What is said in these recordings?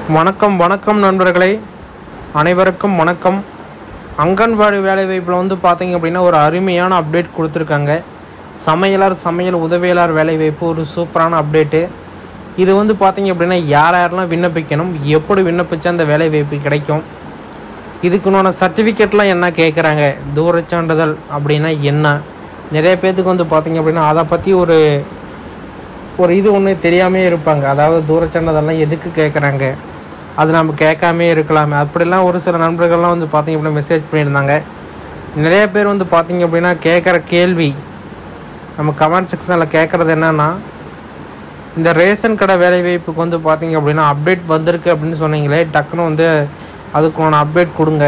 வணக்கம் வணக்கம் நண்பர்களே அனைவருக்கும் வணக்கம் அங்கன்வாடி வேலைவாய்ப்பில் வந்து பார்த்தீங்க அப்படின்னா ஒரு அருமையான அப்டேட் கொடுத்துருக்காங்க சமையலார் சமையல் உதவியாளர் வேலைவாய்ப்பு ஒரு சூப்பரான அப்டேட்டு இது வந்து பார்த்தீங்க அப்படின்னா யார் யாரெல்லாம் விண்ணப்பிக்கணும் எப்படி விண்ணப்பிச்சா அந்த வேலைவாய்ப்பு கிடைக்கும் இதுக்குண்டான சர்டிஃபிகேட்லாம் என்ன கேட்குறாங்க தூரச் சான்றிதழ் அப்படின்னா என்ன நிறைய பேர்த்துக்கு வந்து பார்த்தீங்க அப்படின்னா அதை பற்றி ஒரு ஒரு இது ஒன்று தெரியாமே இருப்பாங்க அதாவது தூரச்சண்டதெல்லாம் எதுக்கு கேட்குறாங்க அது நம்ம கேட்காமே இருக்கலாமே அப்படிலாம் ஒரு சில நண்பர்கள்லாம் வந்து பார்த்தீங்க அப்படின்னா மெசேஜ் பண்ணியிருந்தாங்க நிறைய பேர் வந்து பார்த்தீங்க அப்படின்னா கேட்குற கேள்வி நம்ம கமெண்ட் செக்ஷனில் கேட்குறது என்னன்னா இந்த ரேஷன் கடை வேலைவாய்ப்புக்கு வந்து பார்த்தீங்க அப்படின்னா அப்டேட் வந்திருக்கு அப்படின்னு சொன்னீங்களே டக்குன்னு வந்து அதுக்கான அப்டேட் கொடுங்க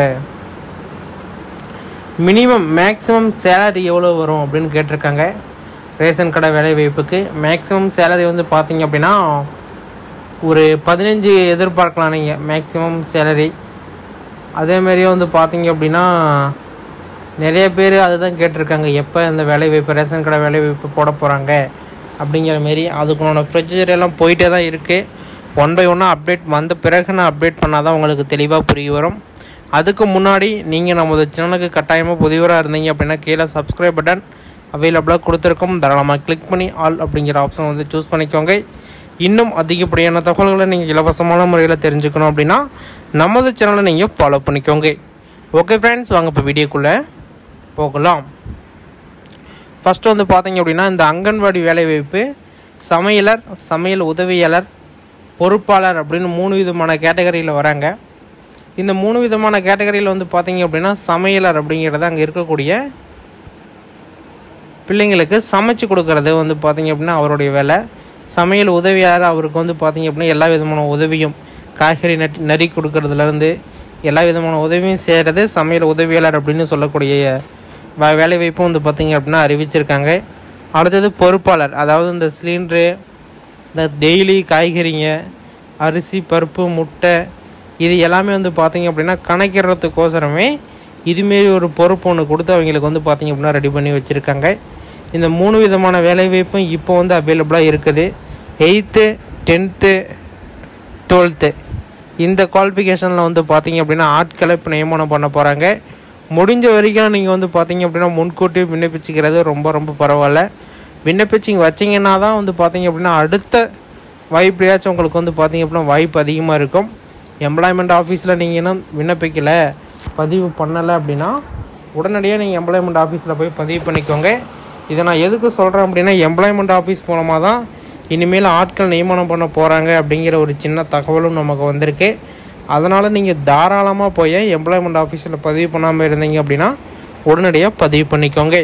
மினிமம் மேக்ஸிமம் சேலரி எவ்வளோ வரும் அப்படின்னு கேட்டிருக்காங்க ரேஷன் கடை வேலைவாய்ப்புக்கு மேக்ஸிமம் சேலரி வந்து பார்த்தீங்க அப்படின்னா ஒரு பதினஞ்சு எதிர்பார்க்கலாம் நீங்கள் மேக்ஸிமம் சேலரி அதேமாரியே வந்து பார்த்தீங்க அப்படின்னா நிறைய பேர் அதுதான் கேட்டிருக்காங்க எப்போ அந்த வேலைவாய்ப்பு ரேஷன் கடை வேலைவாய்ப்பு போட போகிறாங்க அப்படிங்கிற மாரி அதுக்குண்டான ப்ரொசீஜர் எல்லாம் போயிட்டே தான் இருக்குது ஒன் பை ஒன்னாக அப்டேட் வந்த பிறகு நான் அப்டேட் பண்ணால் தான் உங்களுக்கு தெளிவாக புரிய வரும் அதுக்கு முன்னாடி நீங்கள் நமது சேனலுக்கு கட்டாயமாக புதியவராக இருந்தீங்க அப்படின்னா கீழே சப்ஸ்கிரைப் பட்டன் அவைலபிளாக கொடுத்துருக்கோம் தாராளமாக கிளிக் பண்ணி ஆல் அப்படிங்கிற ஆப்ஷன் வந்து சூஸ் பண்ணிக்கோங்க இன்னும் அதிகப்படியான தகவல்களை நீங்கள் இலவசமான முறையில் தெரிஞ்சுக்கணும் அப்படின்னா நமது சேனலை நீங்கள் ஃபாலோ பண்ணிக்கோங்க ஓகே ஃப்ரெண்ட்ஸ் வாங்க இப்போ வீடியோக்குள்ளே போகலாம் ஃபஸ்ட்டு வந்து பார்த்தீங்க அப்படின்னா இந்த அங்கன்வாடி வேலைவாய்ப்பு சமையலர் சமையல் உதவியாளர் பொறுப்பாளர் அப்படின்னு மூணு விதமான கேட்டகரியில் வராங்க இந்த மூணு விதமான கேட்டகரியில் வந்து பார்த்தீங்க அப்படின்னா சமையலர் அப்படிங்கிறது அங்கே இருக்கக்கூடிய பிள்ளைங்களுக்கு சமைச்சு கொடுக்கறது வந்து பார்த்தீங்க அப்படின்னா அவருடைய வேலை சமையல் உதவியாளர் அவருக்கு வந்து பார்த்தீங்க அப்படின்னா எல்லா விதமான உதவியும் காய்கறி நட் நறி கொடுக்கறதுலேருந்து எல்லா விதமான உதவியும் செய்கிறது சமையல் உதவியாளர் அப்படின்னு சொல்லக்கூடிய வே- வேலைவாய்ப்பும் வந்து பார்த்தீங்க அப்படின்னா அறிவிச்சிருக்காங்க அடுத்தது பொறுப்பாளர் அதாவது இந்த சிலிண்ட்ரு இந்த டெய்லி காய்கறிங்க அரிசி பருப்பு முட்டை இது எல்லாமே வந்து பார்த்தீங்க அப்படின்னா கணக்கிறதுக்கோசரமே இதுமாரி ஒரு பொறுப்பு ஒன்று கொடுத்து அவங்களுக்கு வந்து பார்த்தீங்க அப்படின்னா ரெடி பண்ணி வச்சுருக்காங்க இந்த மூணு விதமான வேலைவாய்ப்பும் இப்போ வந்து அவைலபிளாக இருக்குது எயித்து டென்த்து டுவெல்த்து இந்த குவாலிஃபிகேஷனில் வந்து பார்த்தீங்க அப்படின்னா ஆட்களை இப்போ நியமனம் பண்ண போகிறாங்க முடிஞ்ச வரைக்கும் நீங்கள் வந்து பார்த்தீங்க அப்படின்னா முன்கூட்டி விண்ணப்பிச்சுக்கிறது ரொம்ப ரொம்ப பரவாயில்ல விண்ணப்பிச்சு இங்கே வச்சிங்கன்னா தான் வந்து பார்த்தீங்க அப்படின்னா அடுத்த வாய்ப்புலையாச்சும் உங்களுக்கு வந்து பார்த்தீங்க அப்படின்னா வாய்ப்பு அதிகமாக இருக்கும் எம்ப்ளாய்மெண்ட் ஆஃபீஸில் நீங்கள் இன்னும் விண்ணப்பிக்கலை பதிவு பண்ணலை அப்படின்னா உடனடியாக நீங்கள் எம்ப்ளாய்மெண்ட் ஆஃபீஸில் போய் பதிவு பண்ணிக்கோங்க இதை நான் எதுக்கு சொல்கிறேன் அப்படின்னா எம்ப்ளாய்மெண்ட் ஆஃபீஸ் மூலமாக தான் இனிமேல் ஆட்கள் நியமனம் பண்ண போகிறாங்க அப்படிங்கிற ஒரு சின்ன தகவலும் நமக்கு வந்திருக்கு அதனால் நீங்கள் தாராளமாக போய் எம்ப்ளாய்மெண்ட் ஆஃபீஸில் பதிவு பண்ணாமல் இருந்தீங்க அப்படின்னா உடனடியாக பதிவு பண்ணிக்கோங்க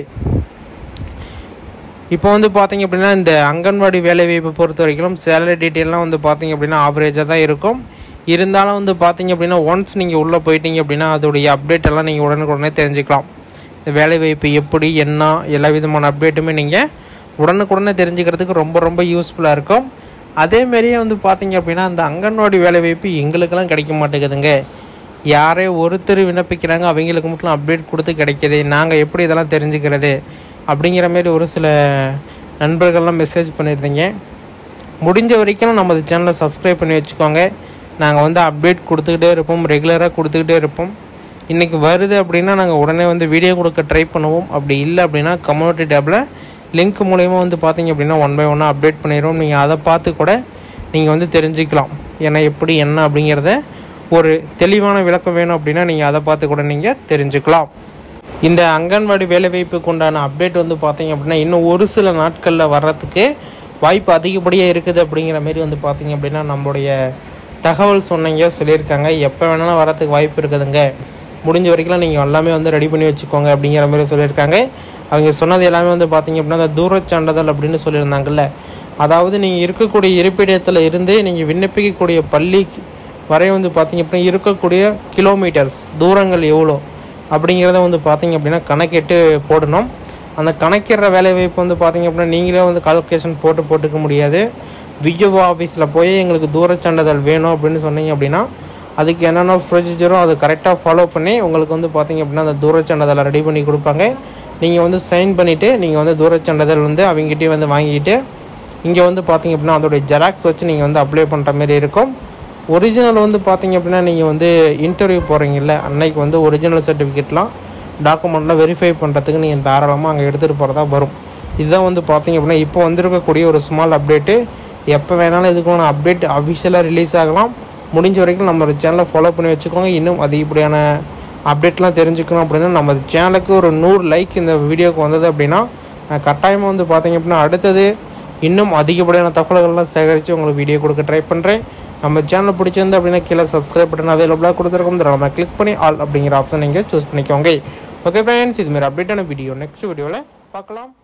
இப்போ வந்து பார்த்தீங்க அப்படின்னா இந்த அங்கன்வாடி வேலைவாய்ப்பை பொறுத்த வரைக்கும் சேலரி டீட்டெயிலாம் வந்து பார்த்தீங்க அப்படின்னா ஆவரேஜாக தான் இருக்கும் இருந்தாலும் வந்து பார்த்தீங்க அப்படின்னா ஒன்ஸ் நீங்கள் உள்ளே போயிட்டீங்க அப்படின்னா அதோடைய அப்டேட் எல்லாம் நீங்கள் உடனுக்குடனே தெரிஞ்சுக்கலாம் இந்த வேலைவாய்ப்பு எப்படி என்ன எல்லா விதமான அப்டேட்டுமே நீங்கள் உடனுக்குடனே தெரிஞ்சுக்கிறதுக்கு ரொம்ப ரொம்ப யூஸ்ஃபுல்லாக இருக்கும் அதேமாரியே வந்து பார்த்தீங்க அப்படின்னா அந்த அங்கன்வாடி வேலைவாய்ப்பு எங்களுக்கெல்லாம் கிடைக்க மாட்டேங்குதுங்க யாரே ஒருத்தர் விண்ணப்பிக்கிறாங்க அவங்களுக்கு மட்டும் அப்டேட் கொடுத்து கிடைக்கிது நாங்கள் எப்படி இதெல்லாம் தெரிஞ்சுக்கிறது அப்படிங்கிற மாரி ஒரு சில நண்பர்கள்லாம் மெசேஜ் பண்ணியிருந்தீங்க முடிஞ்ச வரைக்கும் நமது சேனலை சப்ஸ்கிரைப் பண்ணி வச்சுக்கோங்க நாங்கள் வந்து அப்டேட் கொடுத்துக்கிட்டே இருப்போம் ரெகுலராக கொடுத்துக்கிட்டே இருப்போம் இன்றைக்கி வருது அப்படின்னா நாங்கள் உடனே வந்து வீடியோ கொடுக்க ட்ரை பண்ணுவோம் அப்படி இல்லை அப்படின்னா கம்யூனிட்டி டேப்பில் லிங்க் மூலயமா வந்து பார்த்தீங்க அப்படின்னா ஒன் பை ஒன்னாக அப்டேட் பண்ணிடுவோம் நீங்கள் அதை பார்த்து கூட நீங்கள் வந்து தெரிஞ்சுக்கலாம் ஏன்னா எப்படி என்ன அப்படிங்கிறத ஒரு தெளிவான விளக்கம் வேணும் அப்படின்னா நீங்கள் அதை பார்த்து கூட நீங்கள் தெரிஞ்சுக்கலாம் இந்த அங்கன்வாடி வேலைவாய்ப்புக்கு உண்டான அப்டேட் வந்து பார்த்தீங்க அப்படின்னா இன்னும் ஒரு சில நாட்களில் வர்றதுக்கு வாய்ப்பு அதிகப்படியாக இருக்குது அப்படிங்கிற மாரி வந்து பார்த்தீங்க அப்படின்னா நம்மளுடைய தகவல் சொன்னீங்க சொல்லியிருக்காங்க எப்போ வேணாலும் வரத்துக்கு வாய்ப்பு இருக்குதுங்க முடிஞ்ச வரைக்கும் நீங்கள் எல்லாமே வந்து ரெடி பண்ணி வச்சுக்கோங்க அப்படிங்கிற மாதிரி சொல்லியிருக்காங்க அவங்க சொன்னது எல்லாமே வந்து பார்த்தீங்க அப்படின்னா அந்த தூரச் சான்றிதழ் அப்படின்னு சொல்லியிருந்தாங்கல்ல அதாவது நீங்கள் இருக்கக்கூடிய இருப்பிடத்தில் இருந்து நீங்கள் விண்ணப்பிக்கக்கூடிய பள்ளி வரை வந்து பார்த்தீங்க அப்படின்னா இருக்கக்கூடிய கிலோமீட்டர்ஸ் தூரங்கள் எவ்வளோ அப்படிங்கிறத வந்து பார்த்தீங்க அப்படின்னா கணக்கிட்டு போடணும் அந்த கணக்கிடுற வேலைவாய்ப்பு வந்து பார்த்தீங்க அப்படின்னா நீங்களே வந்து கால்குலேஷன் போட்டு போட்டுக்க முடியாது விஜோ ஆஃபீஸில் போய் எங்களுக்கு தூரச் சான்றிதழ் வேணும் அப்படின்னு சொன்னீங்க அப்படின்னா அதுக்கு என்னென்ன ப்ரொசீஜரோ அதை கரெக்டாக ஃபாலோ பண்ணி உங்களுக்கு வந்து பார்த்தீங்க அப்படின்னா அந்த தூரச் சான்றிதழை ரெடி பண்ணி கொடுப்பாங்க நீங்கள் வந்து சைன் பண்ணிவிட்டு நீங்கள் வந்து தூரச் சான்றிதழ் வந்து அவங்ககிட்டயே வந்து வாங்கிட்டு இங்கே வந்து பார்த்தீங்க அப்படின்னா அதோடைய ஜெராக்ஸ் வச்சு நீங்கள் வந்து அப்ளை பண்ணுற மாதிரி இருக்கும் ஒரிஜினல் வந்து பார்த்தீங்க அப்படின்னா நீங்கள் வந்து இன்டர்வியூ போகிறீங்கல்ல அன்னைக்கு வந்து ஒரிஜினல் சர்டிஃபிகேட்லாம் டாக்குமெண்ட்லாம் வெரிஃபை பண்ணுறதுக்கு நீங்கள் தாராளமாக அங்கே எடுத்துகிட்டு போகிறதா வரும் இதுதான் வந்து பார்த்தீங்க அப்படின்னா இப்போ வந்திருக்கக்கூடிய ஒரு ஸ்மால் அப்டேட்டு எப்போ வேணாலும் இதுக்கான அப்டேட் அஃபிஷியலாக ரிலீஸ் ஆகலாம் முடிஞ்ச வரைக்கும் நம்ம சேனலை ஃபாலோ பண்ணி வச்சுக்கோங்க இன்னும் அதிகப்படியான அப்டேட்லாம் தெரிஞ்சுக்கணும் அப்படின்னா நம்ம சேனலுக்கு ஒரு நூறு லைக் இந்த வீடியோக்கு வந்தது அப்படின்னா நான் கட்டாயமாக வந்து பார்த்தீங்க அப்படின்னா அடுத்தது இன்னும் அதிகப்படியான தகவல்கள்லாம் சேகரித்து உங்களுக்கு வீடியோ கொடுக்க ட்ரை பண்ணுறேன் நம்ம சேனல் பிடிச்சிருந்து அப்படின்னா கீழே சப்ஸ்கிரைப் பட்டன் அவைலபிளாக கொடுத்துருக்கோம் நம்ம கிளிக் பண்ணி ஆல் அப்படிங்கிற ஆப்ஷன் நீங்கள் சூஸ் பண்ணிக்கோங்க ஓகே ஃப்ரெண்ட்ஸ் இதுமாரி அப்டேட்டான வீடியோ நெக்ஸ்ட் வீடியோவில் பார்க்கலாம்